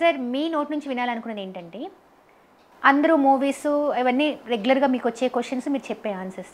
Sir మీ note నుంచి వినాలనుకున్నది ఏంటంటే అందరూ మూవీస్ ఇవన్నీ రెగ్యులర్గా మీకు వచ్చే క్వశ్చన్స్ మీరు చెప్పే ఆన్సర్స్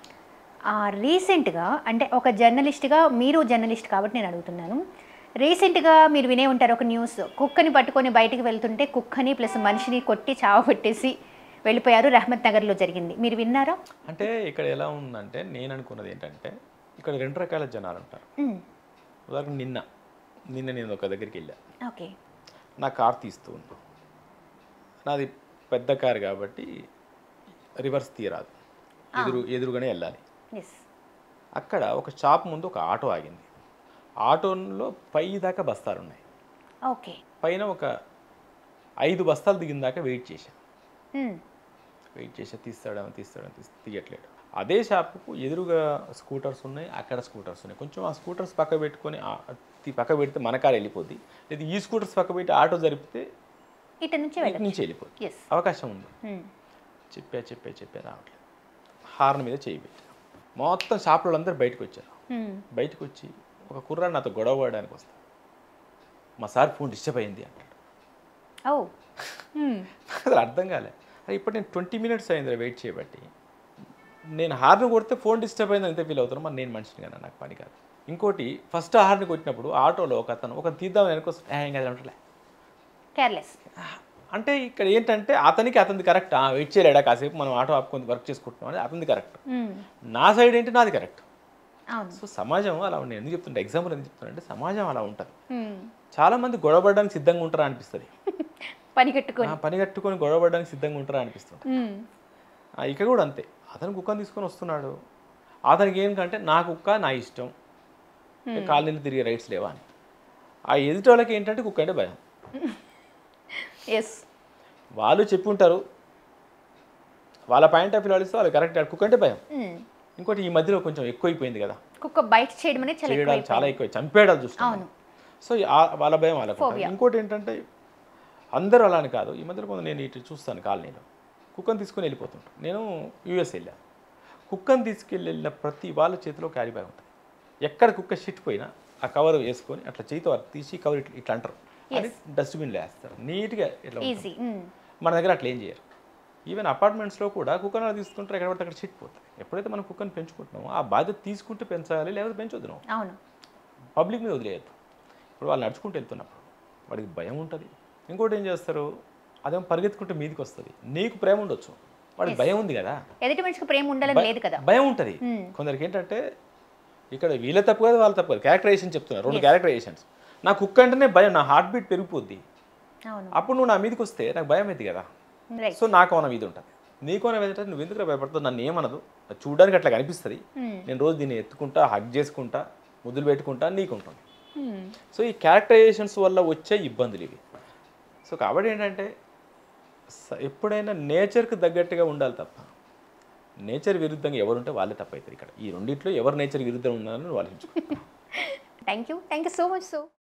రీసెంట్గా అంటే ఒక జర్నలిస్ట్గా మీరు జర్నలిస్ట్ కాబట్టి నేను అడుగుతున్నాను రీసెంట్గా మీరు వినే ఉంటారు ఒక న్యూస్ కుక్కని పట్టుకొని బయటికి వెళ్తుంటే కుక్కని ప్లస్ మనిషిని కొట్టి చావబెట్టేసి వెళ్ళిపోయారు రహమత్ నగర్లో జరిగింది మీరు విన్నారా అంటే ఇక్కడ ఎలా ఉందంటే నేను అనుకున్నది ఏంటంటే ఇక్కడ రెండు రకాల జనాలు ఉంటారు మ్మ్. ఉదాహరణ నిన్న నిన్న నేను ఒక దగ్గరికి వెళ్ళా ఓకే నా కార్ తీస్తూ ఉన్నా నాది పెద్ద కార్ కాబట్టి రివర్స్ తీయరాదు ఎదురు ఎదురుగానే వెళ్ళాలి ఎస్ అక్కడ ఒక షాప్ ముందు ఒక ఆటో ఆగింది ఆటోలో పై దాకా బస్తాలు ఉన్నాయి ఓకే పైన ఒక ఐదు బస్తాలు దిగిన దాకా వెయిట్ చేశాను మ్మ్. వెయిట్ చేసి తీస్తాడేమో తీస్తాడేమో తీసి తీయట్లేడు అదే షాపుకు ఎదురుగా స్కూటర్స్ ఉన్నాయి అక్కడ స్కూటర్స్ ఉన్నాయి కొంచెం ఆ స్కూటర్స్ పక్క పెట్టుకొని ఆ- తీ- పక్క పెడితే మన కారు వెళ్ళిపోద్ది లేదా ఈ స్కూటర్స్ పక్క పెట్టి ఆటో జరిపితే ఇటు నుంచి ఇటు వెళ్ళండి నుంచి వెళ్ళిపోద్ది ఎస్ అవకాశం ఉంది చెప్పా చెప్పా చెప్పా రావట్లేదు హార్న్ మీద చేయి పెట్టా మొత్తం షాపులో అందరూ బయటకు వచ్చారు బయటకు వచ్చి ఒక కుర్రాడు నాతో గొడవ పడడానికి వస్తాడు మా సార్ ఫోన్ డిస్టర్బ్ అయింది అంటాడు ఓ నాకు అసలు అర్థం కాలే అరే ఇప్పుడు నేను ట్వంటీ మినిట్స్ అయింది వెయిట్ చేయబట్టి నేను హార్న్ కొడితే ఫోన్ డిస్టర్బ్ అయింది అంతే ఫీల్ అవుతున్నాను మరి నేను మనిషిని కదా నాకు పని కాదు ఇంకోటి ఫస్ట్ హార్న్ కొట్టినప్పుడు ఆటోలో ఒక అతను ఒక తీద్దాం వెనకొస్తే ఏం కాదు అంటలే కేర్లెస్ అంటే ఇక్కడ ఏంటంటే అతనికి అతనిది కరెక్ట్ వెయిట్ చేయలేడా కాసేపు మనం ఆటో ఆపుకొని వర్క్ చేసుకుంటున్నాం అని అతనిది కరెక్ట్ నా సైడ్ ఏంటి నాది కరెక్ట్ అవును సో సమాజం అలా ఉంది ఎందుకు చెప్తుంటే ఎగ్జాంపుల్ ఎందుకు చెప్తున్నా అంటే సమాజం అలా ఉంటుంది మ్మ్. చాలా మంది గొడవపడడానికి సిద్ధంగా ఉంటారా అనిపిస్తుంది పని కట్టుకొని ఆ పని కట్టుకొని గొడవపడడానికి సిద్ధంగా ఉంటారా అనిపిస్తుంది మ్మ్. ఆ, ఇక కూడా అంతే అతను కుక్కను తీసుకొని వస్తున్నాడు అతనికి ఏంటంటే నా కుక్క నా ఇష్టం కాలనీలు తిరిగే రైట్స్ లేవా అని ఆ ఎదుటి వాళ్ళకి ఏంటంటే కుక్క అంటే భయం ఎస్ వాళ్ళు చెప్పి ఉంటారు వాళ్ళ పాయింట్ ఆఫ్ వ్యూ ఆలోచిస్తే వాళ్ళు కరెక్ట్ కుక్క అంటే భయం మ్మ్. ఇంకోటి ఈ మధ్యలో కొంచెం ఎక్కువైపోయింది కదా కుక్క బయట చేయడం అనేది చాలా ఎక్కువ చేయడాలు చాలా ఎక్కువ చంపేయడాలు చూస్తాం అవును. సో ఆ- వాళ్ళ భయం వాళ్ళకు ఉంటుంది. ఇంకోటి ఏంటంటే అందరూ అలా అని కాదు ఈ మధ్యలో కొంత నేను ఇటు చూస్తాను కాలనీలో కుక్కను తీసుకొని వెళ్ళిపోతుంటాను నేను యూఎస్ వెళ్ళా కుక్కను తీసుకెళ్ళి వెళ్ళిన ప్రతి వాళ్ళ చేతిలో క్యారీ బ్యాగ్ ఉంటుంది ఎక్కడ కుక్క షిట్ పోయినా ఆ కవర్ వేసుకొని అట్లా చేతితో అది తీసి కవర్ ఇట్లా ఇట్లా అంటారు అది డస్ట్బిన్లో వేస్తారు నీట్గా ఇట్లా ఉంటుంది. ఈజీ మన దగ్గర అట్లా ఏం చేయరు ఈవెన్ అపార్ట్మెంట్స్లో కూడా కుక్కను అలా తీసుకుంటారు ఎక్కడ పడితే అక్కడ షిట్ పోతుంది ఎప్పుడైతే మనం కుక్కను పెంచుకుంటున్నామో ఆ బాధ్యత తీసుకుంటే పెంచాలి లేకపోతే పెంచొద్దు నువ్వు అవును పబ్లిక్ మీద వదిలేయద్దు ఇప్పుడు వాళ్ళు నడుచుకుంటూ వెళ్తున్నప్పుడు వాడికి భయం ఉంటుంది ఇంకోటి ఏం చేస్తారు అదేమో పరిగెత్తుకుంటే మీదకి వస్తుంది నీకు ప్రేమ ఉండొచ్చు వాడికి భయం ఉంది కదా ఎదుటి మనిషికి ప్రేమ ఉండాలని లేదు కదా భయం ఉంటుంది కొందరికి ఏంటంటే ఇక్కడ వీళ్ళ తప్పు కాదు వాళ్ళ తప్పు కాదు క్యారెక్టరైజేషన్ చెప్తున్నారు రెండు క్యారెక్టరైజేషన్స్ నా కుక్క అంటేనే భయం నా హార్ట్ బీట్ పెరిగిపోద్ది అవును అప్పుడు నువ్వు నా మీదకి వస్తే నాకు భయం అవుతుంది కదా రైట్ సో నాకు అన్న ఇది ఉంటుంది నీకు అన్న ఏంటంటే నువ్వు ఎందుకు భయపడతావు నన్ను ఏమనదు అది చూడడానికి అట్లా కనిపిస్తుంది నేను రోజు దీన్ని ఎత్తుకుంటా హగ్ చేసుకుంటా ముద్దులు పెట్టుకుంటా నీకు ఉంటుంది సో ఈ క్యారెక్టరైజేషన్స్ వల్ల వచ్చే ఇబ్బందులు ఇవి సో కాబట్టి ఏంటంటే స- ఎప్పుడైనా నేచర్కి తగ్గట్టుగా ఉండాలి తప్ప నేచర్ విరుద్ధంగా ఎవరుంటే వాళ్ళే తప్పవుతారు ఇక్కడ ఈ రెండిట్లో ఎవరు నేచర్ విరుద్ధంగా ఉన్నారని వాళ్ళు thank you thank you so much so